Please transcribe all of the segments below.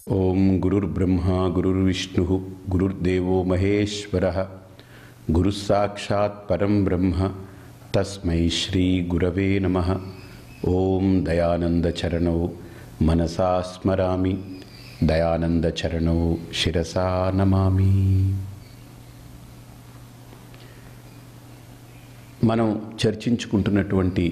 ఓం గురుర్బ్రహ్మ గురుర్విష్ణు గురుర్దేవో మహేశ్వర గురుస్సాక్షాత్ పరం బ్రహ్మ తస్మై శ్రీ గురవే నమ ఓం దయానందచరణౌ మనసా స్మరామి దయానందచరణౌ శిరసా నమామి మనం చర్చించుకుంటున్నటువంటి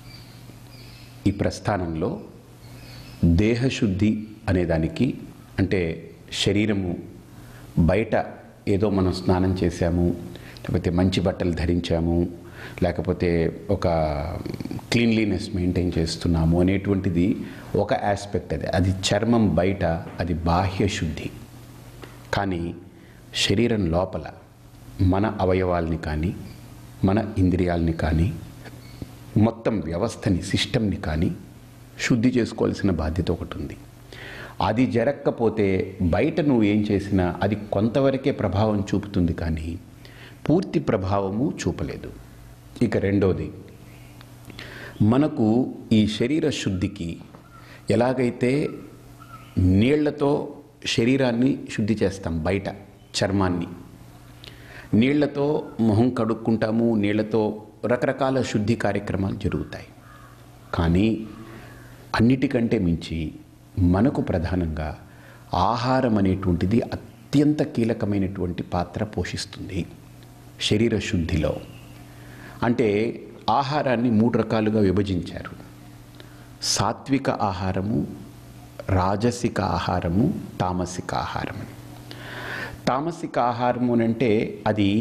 ఈ ప్రస్థానంలో దేహశుద్ధి అనేదానికి అంటే శరీరము బయట ఏదో మనం స్నానం చేశాము లేకపోతే మంచి బట్టలు ధరించాము లేకపోతే ఒక క్లీన్లీనెస్ మెయింటైన్ చేస్తున్నాము అనేటువంటిది ఒక ఆస్పెక్ట్ అది అది చర్మం బయట అది బాహ్య శుద్ధి కానీ శరీరం లోపల మన అవయవాల్ని కానీ మన ఇంద్రియాలని కానీ మొత్తం వ్యవస్థని సిస్టమ్ని కానీ శుద్ధి చేసుకోవాల్సిన బాధ్యత ఒకటి ఉంది అది జరగకపోతే బయట నువ్వు ఏం చేసినా అది కొంతవరకే ప్రభావం చూపుతుంది కానీ పూర్తి ప్రభావము చూపలేదు ఇక రెండోది మనకు ఈ శరీర శుద్ధికి ఎలాగైతే నీళ్లతో శరీరాన్ని శుద్ధి చేస్తాం బయట చర్మాన్ని నీళ్లతో మొహం కడుక్కుంటాము నీళ్లతో రకరకాల శుద్ధి కార్యక్రమాలు జరుగుతాయి కానీ అన్నిటికంటే మించి మనకు ప్రధానంగా ఆహారం అనేటువంటిది అత్యంత కీలకమైనటువంటి పాత్ర పోషిస్తుంది శరీర శుద్ధిలో అంటే ఆహారాన్ని మూడు రకాలుగా విభజించారు సాత్విక ఆహారము రాజసిక ఆహారము తామసిక ఆహారము తామసిక ఆహారము అని అంటే అది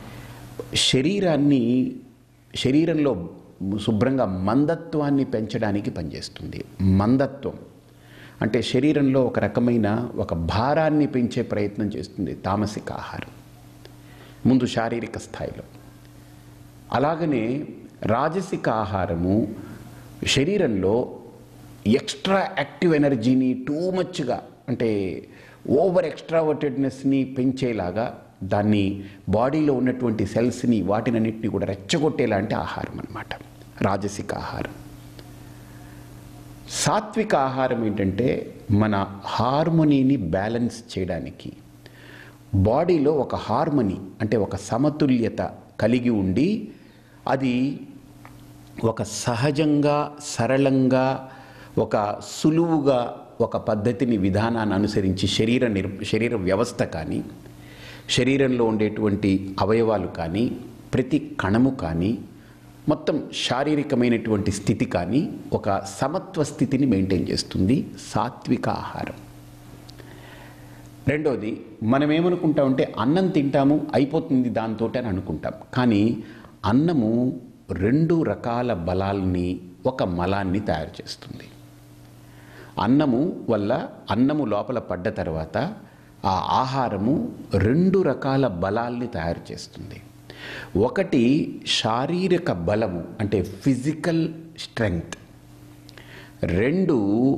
శరీరాన్ని శరీరంలో శుభ్రంగా మందత్వాన్ని పెంచడానికి పనిచేస్తుంది మందత్వం అంటే శరీరంలో ఒక రకమైన ఒక భారాన్ని పెంచే ప్రయత్నం చేస్తుంది తామసిక ఆహారం ముందు శారీరక స్థాయిలో అలాగనే రాజసిక ఆహారము శరీరంలో ఎక్స్ట్రా యాక్టివ్ ఎనర్జీని టూ మచ్గా అంటే ఓవర్ ఎక్స్ట్రావర్టెడ్నెస్ని పెంచేలాగా దాన్ని బాడీలో ఉన్నటువంటి సెల్స్ని వాటినన్నింటినీ కూడా రెచ్చగొట్టేలాంటి ఆహారం అన్నమాట రాజసిక ఆహారం సాత్విక ఆహారం ఏంటంటే మన హార్మోనీని బ్యాలెన్స్ చేయడానికి బాడీలో ఒక హార్మనీ అంటే ఒక సమతుల్యత కలిగి ఉండి అది ఒక సహజంగా సరళంగా ఒక సులువుగా ఒక పద్ధతిని విధానాన్ని అనుసరించి శరీర నిర్ శరీర వ్యవస్థ కానీ శరీరంలో ఉండేటువంటి అవయవాలు కానీ ప్రతి కణము కానీ మొత్తం శారీరకమైనటువంటి స్థితి కానీ ఒక సమత్వ స్థితిని మెయింటైన్ చేస్తుంది సాత్విక ఆహారం రెండోది మనం ఏమనుకుంటామంటే అన్నం తింటాము అయిపోతుంది దాంతో అని అనుకుంటాం కానీ అన్నము రెండు రకాల బలాల్ని ఒక మలాన్ని తయారు చేస్తుంది అన్నము వల్ల అన్నము లోపల పడ్డ తర్వాత ఆ ఆహారము రెండు రకాల బలాల్ని తయారు చేస్తుంది ఒకటి శారీరక బలము అంటే ఫిజికల్ స్ట్రెంగ్త్ రెండు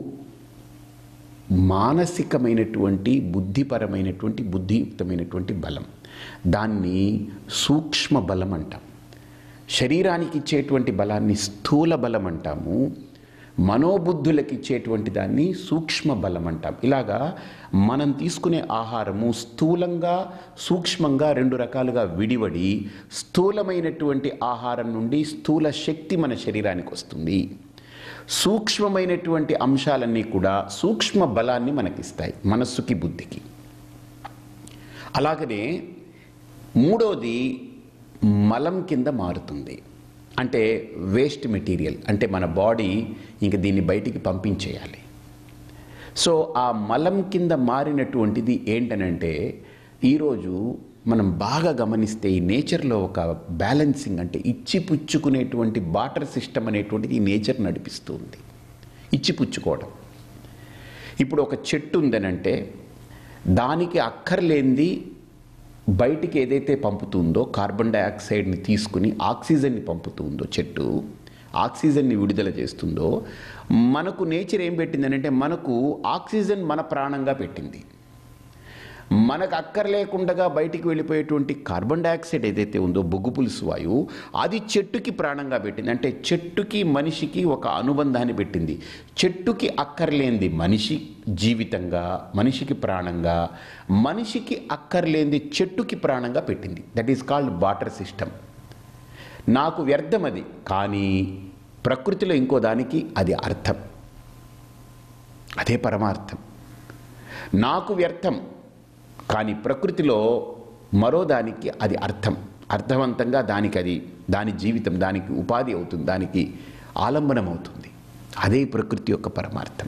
మానసికమైనటువంటి బుద్ధిపరమైనటువంటి బుద్ధియుక్తమైనటువంటి బలం దాన్ని సూక్ష్మ బలం అంటాం శరీరానికి ఇచ్చేటువంటి బలాన్ని స్థూల బలం అంటాము మనోబుద్ధులకు ఇచ్చేటువంటి దాన్ని సూక్ష్మ బలం అంటాం ఇలాగా మనం తీసుకునే ఆహారము స్థూలంగా సూక్ష్మంగా రెండు రకాలుగా విడివడి స్థూలమైనటువంటి ఆహారం నుండి స్థూల శక్తి మన శరీరానికి వస్తుంది సూక్ష్మమైనటువంటి అంశాలన్నీ కూడా సూక్ష్మ బలాన్ని మనకిస్తాయి మనస్సుకి బుద్ధికి అలాగనే మూడోది మలం కింద మారుతుంది అంటే వేస్ట్ మెటీరియల్ అంటే మన బాడీ ఇంక దీన్ని బయటికి పంపించేయాలి సో ఆ మలం కింద మారినటువంటిది ఏంటనంటే ఈరోజు మనం బాగా గమనిస్తే ఈ నేచర్లో ఒక బ్యాలెన్సింగ్ అంటే ఇచ్చి పుచ్చుకునేటువంటి బాటర్ సిస్టమ్ అనేటువంటిది ఈ నేచర్ నడిపిస్తుంది ఇచ్చి పుచ్చుకోవడం ఇప్పుడు ఒక చెట్టు ఉందనంటే దానికి అక్కర్లేంది బయటికి ఏదైతే పంపుతుందో కార్బన్ డైఆక్సైడ్ని తీసుకుని ఆక్సిజన్ని పంపుతుందో చెట్టు ఆక్సిజన్ని విడుదల చేస్తుందో మనకు నేచర్ ఏం పెట్టిందనంటే మనకు ఆక్సిజన్ మన ప్రాణంగా పెట్టింది మనకు అక్కర్లేకుండగా బయటికి వెళ్ళిపోయేటువంటి కార్బన్ డైఆక్సైడ్ ఏదైతే ఉందో బొగ్గు పులుసు వాయువు అది చెట్టుకి ప్రాణంగా పెట్టింది అంటే చెట్టుకి మనిషికి ఒక అనుబంధాన్ని పెట్టింది చెట్టుకి అక్కర్లేంది మనిషి జీవితంగా మనిషికి ప్రాణంగా మనిషికి అక్కర్లేంది చెట్టుకి ప్రాణంగా పెట్టింది that is called barter system నాకు వ్యర్థం అది కానీ ప్రకృతిలో ఇంకో దానికి అది అర్థం అదే పరమార్థం నాకు వ్యర్థం కానీ ప్రకృతిలో మరో దానికి అది అర్థం అర్థవంతంగా దానికి అది దాని జీవితం దానికి ఉపాధి అవుతుంది దానికి ఆలంబనం అవుతుంది అదే ప్రకృతి యొక్క పరమార్థం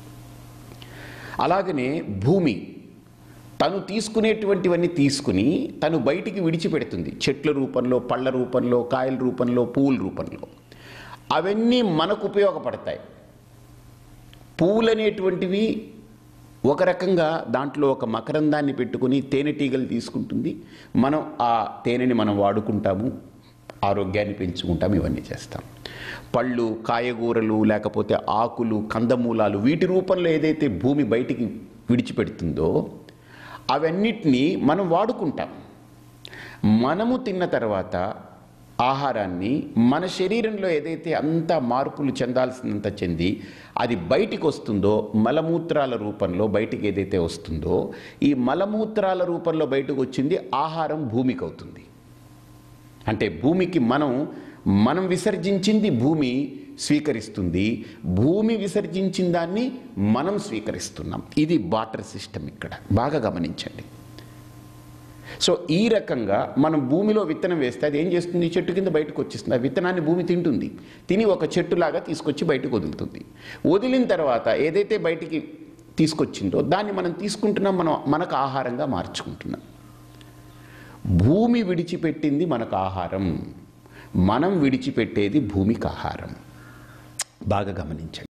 అలాగనే భూమి తను తీసుకునేటువంటివన్నీ తీసుకుని తను బయటికి విడిచిపెడుతుంది చెట్ల రూపంలో పళ్ళ రూపంలో కాయల రూపంలో పువ్వుల రూపంలో అవన్నీ మనకు ఉపయోగపడతాయి పువ్వులు అనేటువంటివి ఒక రకంగా దాంట్లో ఒక మకరందాన్ని పెట్టుకుని తేనెటీగలు తీసుకుంటుంది మనం ఆ తేనెని మనం వాడుకుంటాము ఆరోగ్యాన్ని పెంచుకుంటాము ఇవన్నీ చేస్తాం పళ్ళు కాయగూరలు లేకపోతే ఆకులు కందమూలాలు వీటి రూపంలో ఏదైతే భూమి బయటికి విడిచిపెడుతుందో అవన్నిటినీ మనం వాడుకుంటాం మనము తిన్న తర్వాత ఆహారాన్ని మన శరీరంలో ఏదైతే అంత మార్పులు చెందాల్సినంత చెంది అది బయటికి వస్తుందో మలమూత్రాల రూపంలో బయటికి ఏదైతే వస్తుందో ఈ మలమూత్రాల రూపంలో బయటకు వచ్చింది ఆహారం భూమికి అవుతుంది అంటే భూమికి మనం మనం విసర్జించింది భూమి స్వీకరిస్తుంది భూమి విసర్జించిన దాన్ని మనం స్వీకరిస్తున్నాం ఇది బాటర్ సిస్టమ్ ఇక్కడ బాగా గమనించండి సో ఈ రకంగా మనం భూమిలో విత్తనం వేస్తే అది ఏం చేస్తుంది చెట్టు కింద బయటకు వచ్చేస్తుంది ఆ విత్తనాన్ని భూమి తింటుంది తిని ఒక చెట్టులాగా తీసుకొచ్చి బయటకు వదులుతుంది వదిలిన తర్వాత ఏదైతే బయటికి తీసుకొచ్చిందో దాన్ని మనం తీసుకుంటున్నాం మనం మనకు ఆహారంగా మార్చుకుంటున్నాం భూమి విడిచిపెట్టింది మనకు ఆహారం మనం విడిచిపెట్టేది భూమికి ఆహారం బాగా గమనించండి